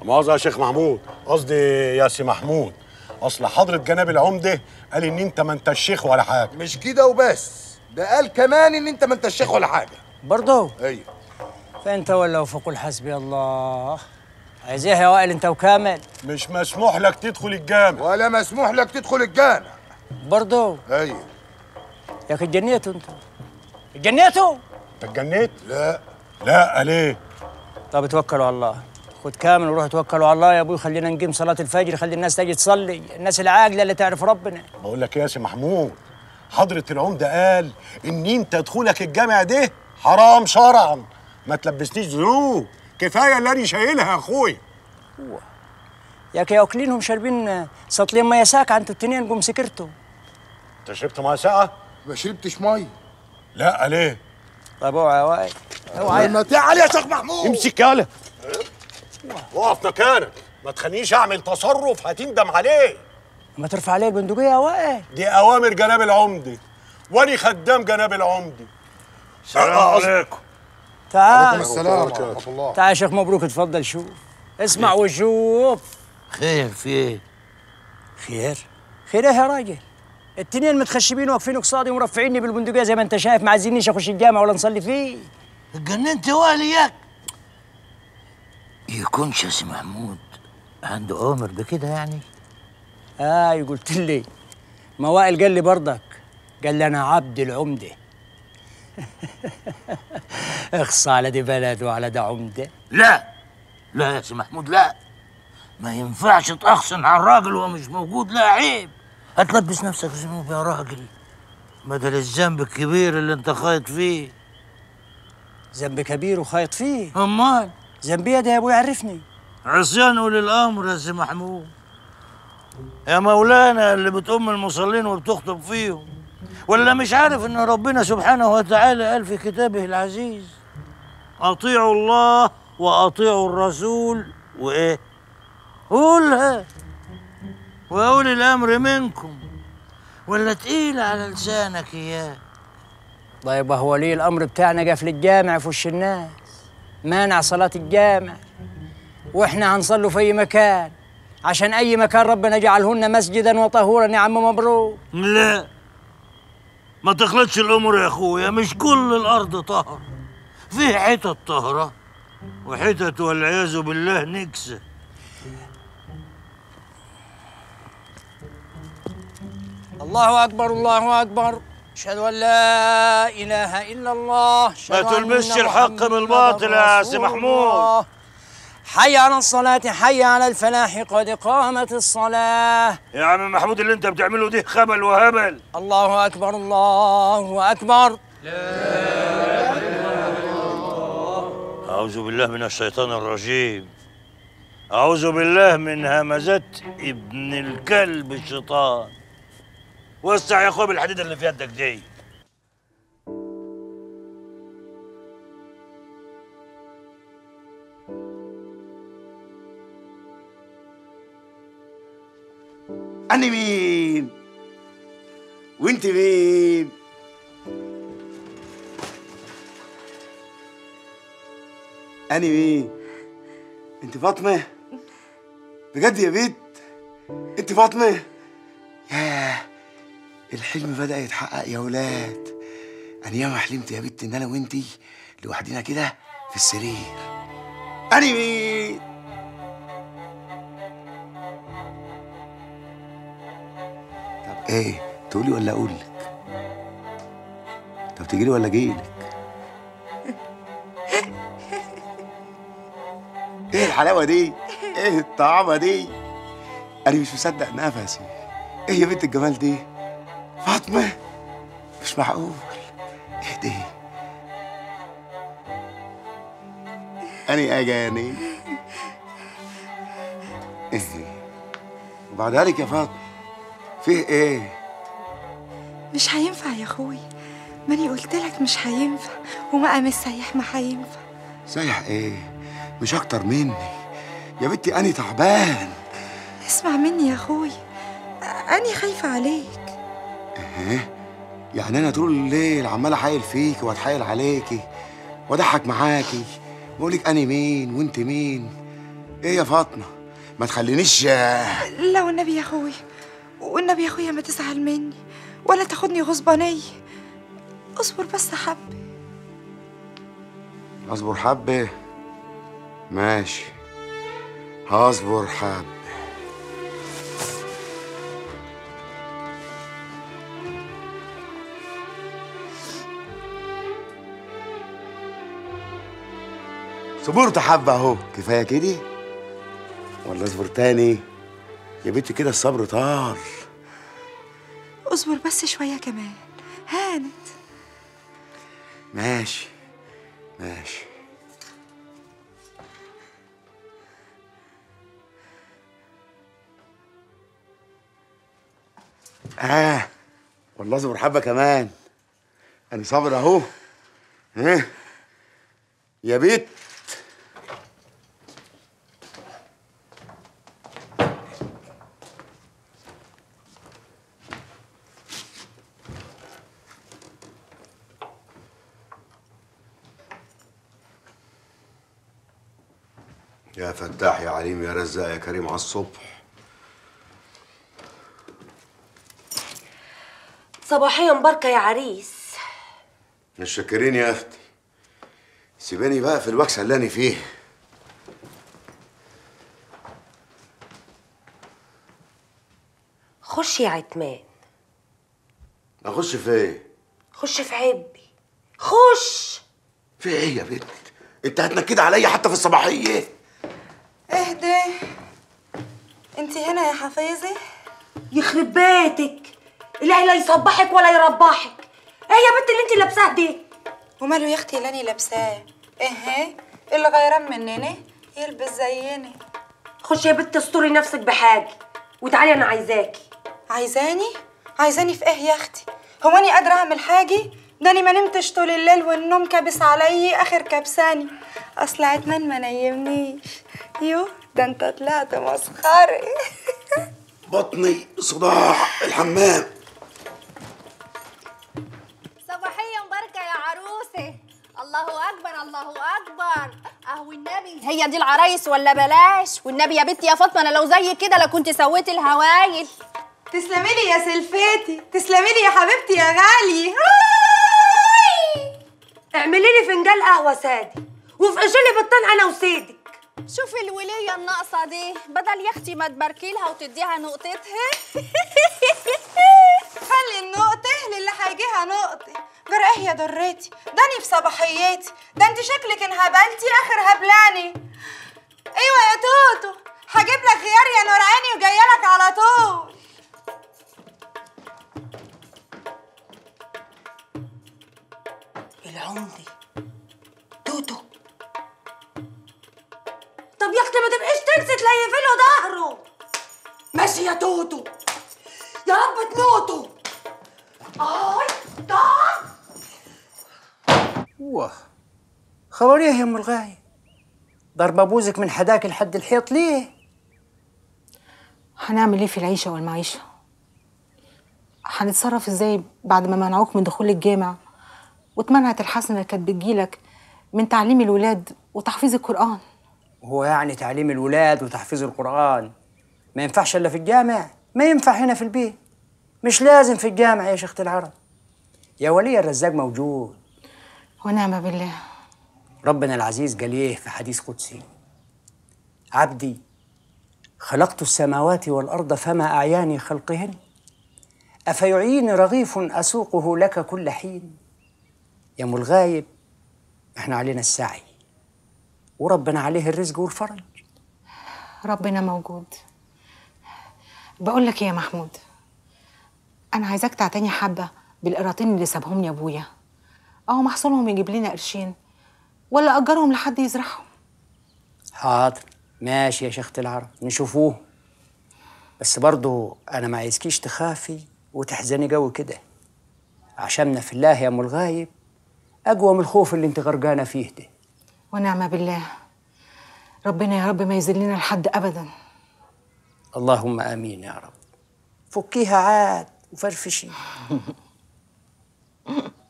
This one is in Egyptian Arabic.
مؤاخذة يا شيخ محمود قصدي يا سي محمود اصل حضرة جناب العمدة قال ان انت ما انت الشيخ ولا حاجة مش كده وبس ده قال كمان ان انت ما انت الشيخ ولا حاجه برضه ايوه فانت ولا فقل حسبي الله عايز ايه يا وائل انت وكامل مش مسموح لك تدخل الجامع ولا مسموح لك تدخل الجامع برضه ايوه يا اخي اتجنيتوا انتوا اتجنيتوا انت اتجنيت؟ لا لا ليه؟ طب توكلوا على الله خد كامل وروح توكلوا على الله يا ابوي خلينا نقيم صلاة الفجر خلي الناس تجي تصلي الناس العاقلة اللي تعرف ربنا بقول لك ايه يا سي محمود حضرة العمدة قال ان انت دخولك الجامع ده حرام شرعا ما تلبسنيش ذنوب كفايه اللي انا شايلها يا اخويا يا اخي واكلينهم شاربين سطلين ميه ساكعة انتوا التنين قوم سكرتوا انت شربت ميه ساقعه؟ ما شربتش ميه لا ليه؟ طب اوعى يا وائل اوعى ما تعال يا شيخ محمود امسك يالا وقف مكانك ما تخلينيش اعمل تصرف هتندم عليه ما ترفع عليه البندقية يا وائل دي اوامر جناب العمدة واني خدام جناب العمدة السلام عليكم تعال السلام ورحمه الله تعال يا شيخ مبروك اتفضل شوف اسمع وشوف خير في ايه؟ خير خير ايه يا راجل التنين متخشبين واقفين قصادي ومرفعيني بالبندقية زي ما انت شايف ما عايزينيش اخش الجامع ولا نصلي فيه اتجننت واليك يكونش يا سي محمود عنده اوامر بكده يعني اي قلت لي ما وائل قال لي برضك قال لي انا عبد العمده اخص على دي بلد وعلى ده عمده لا لا يا سي محمود لا ما ينفعش تأخصن على الراجل وهو مش موجود لا عيب هتلبس نفسك ذنوب يا راجل بدل الذنب الكبير اللي انت خايط فيه ذنب كبير وخايط فيه امال ذنبي ده يا ابوي عرفني عصيان اولي الامر يا سي محمود يا مولانا اللي بتأم المصلين وبتخطب فيهم ولا مش عارف ان ربنا سبحانه وتعالى قال في كتابه العزيز اطيعوا الله واطيعوا الرسول وايه قولها واولي الامر منكم ولا تقيل على لسانك اياه طيب هو ولي الامر بتاعنا قفل الجامع في وش الناس مانع صلاه الجامع واحنا هنصلوا في اي مكان عشان اي مكان ربنا جعلهن مسجدا وطهورا يا عم مبروك لا ما تخلطش الامور يا اخويا مش كل الارض طهر في حتت طهره وحتت والعياذ بالله نكسه الله اكبر الله اكبر اشهد ان لا اله الا الله أشهد ما تلبسش أن الحق محمداً بالباطل يا سي رسول محمود. الله. حي على الصلاة حي على الفلاح قد قامت الصلاة يا عم محمود اللي انت بتعمله ده خبل وهبل الله أكبر الله أكبر أعوذ بالله من الشيطان الرجيم أعوذ بالله من همزات ابن الكلب الشيطان وسع يا أخويا بالحديد اللي في يدك دي أنا مين؟ وأنت مين؟ أنا مين؟ أنت فاطمة؟ بجد يا بنت؟ أنت فاطمة؟ ياه الحلم بدأ يتحقق يا ولاد أنا ياما حلمت يا بنت إن أنا وأنتي لوحدينا كده في السرير أنا مين؟ طب ايه تقولي ولا اقول لك طب تجيلي ولا اجيلك ايه الحلاوه دي ايه الطعامه دي انا مش مصدق نفسي ايه يا بنت الجمال دي فاطمه مش معقول ايه دي اني اجاني ايه وبعدها لك يا فاطمه فيه ايه مش هينفع يا اخوي ماني قلت لك مش هينفع ومقام السياح ما هينفع سايح ايه مش اكتر مني يا بنتي اني تعبان اسمع مني يا اخوي اني خايفه عليك ايه يعني انا طول الليل عمال احايل فيكي واتحايل عليكي واضحك معاكي واقول لك اني مين وانت مين ايه يا فاطمه ما تخلينيش آه، لا والنبي يا اخوي والنبي يا اخويا ما تزعل مني ولا تاخدني غصبانية اصبر بس حبة اصبر حبه ماشي هصبر حبه صبرت حبه اهو كفايه كده ولا اصبر تاني يا بنتي كده الصبر طار اصبر بس شوية كمان هانت ماشي ماشي آه والله اصبر حبة كمان أنا صابر أهو ها يا بيت يا فتاح يا عليم يا رزاق يا كريم على الصبح صباحية مباركة يا عريس مش شاكرين يا اختي سيباني بقى في الوكسه اللي انا فيه خش يا عتمان اخش في ايه خش في عبي خش في ايه يا بنت انت هتنكد عليا حتى في الصباحيه اهدى انت هنا يا حفيظة يخرب بيتك لا لا يصبحك ولا يربحك ايه يا بنت اللي انت لابساها دي وماله يا اختي اللي انا لابساه ايه اللي غيران مننا يلبس زينا خش يا بنت استوري نفسك بحاجة وتعالي انا عايزاكي عايزاني عايزاني في ايه يا اختي هو اني قادره اعمل حاجه ده اني ما نمتش طول الليل والنوم كابس علي اخر كبساني اصل عتمان ما نيمنيش يو ده انت طلعت مسخره بطني صداع الحمام صباحية مباركة يا عروسة الله أكبر الله أكبر أهو النبي هي دي العرايس ولا بلاش والنبي يا بنتي يا فاطمة أنا لو زي كده لكنت سويت الهوايل تسلمي لي يا سلفتي تسلمي لي يا حبيبتي يا غالي اعملي لي فنجان قهوة سادة وافقشي لي بالطن انا وسيدك شوفي الولية الناقصة دي بدل يا أختي ما تباركي لها وتديها نقطتها خلي النقطة للي هيجيها نقطة جرى ايه يا ضرتي ده اني في صباحياتي ده انت شكلك انهبلتي اخر هبلاني ايوه يا توتو هجيب لك خيار يا نور عيني وجايلك على طول العمدي توتو طب يا اختي ما تبقيش تنسي تليفي له ظهره ماشي يا توتو يا رب تموتوا اي تعال واه خبر ايه يا ام الغايب ضرب ابوزك من حداك لحد الحيط ليه هنعمل ايه في العيشة والمعيشة؟ هنتصرف ازاي بعد ما منعوك من دخول الجامع واتمنعت الحسنة اللي كانت بتجيلك من تعليم الولاد وتحفيظ القرآن هو يعني تعليم الولاد وتحفيظ القرآن ما ينفعش إلا في الجامع ما ينفع هنا في البيت مش لازم في الجامع يا شيخة العرب يا ولي الرزاق موجود ونعم بالله ربنا العزيز قال ايه في حديث قدسي عبدي خلقت السماوات والأرض فما أعياني خلقهن أفيعيني رغيف أسوقه لك كل حين يا أم الغايب احنا علينا السعي وربنا عليه الرزق والفرج ربنا موجود بقول لك ايه يا محمود انا عايزاك تعتني حبه بالقراطين اللي سابهم لي ابويا اهو محصولهم يجيب لنا قرشين ولا اجرهم لحد يزرعهم حاضر ماشي يا شيخة العرب نشوفوه بس برضو أنا ما عايزكيش تخافي وتحزني قوي كده عشاننا في الله يا أم الغايب أقوى من الخوف اللي أنت غرقانة فيه ده ونعم بالله ربنا يا رب ما يذلنا لحد ابدا اللهم آمين يا رب فكيها عاد وفرفشي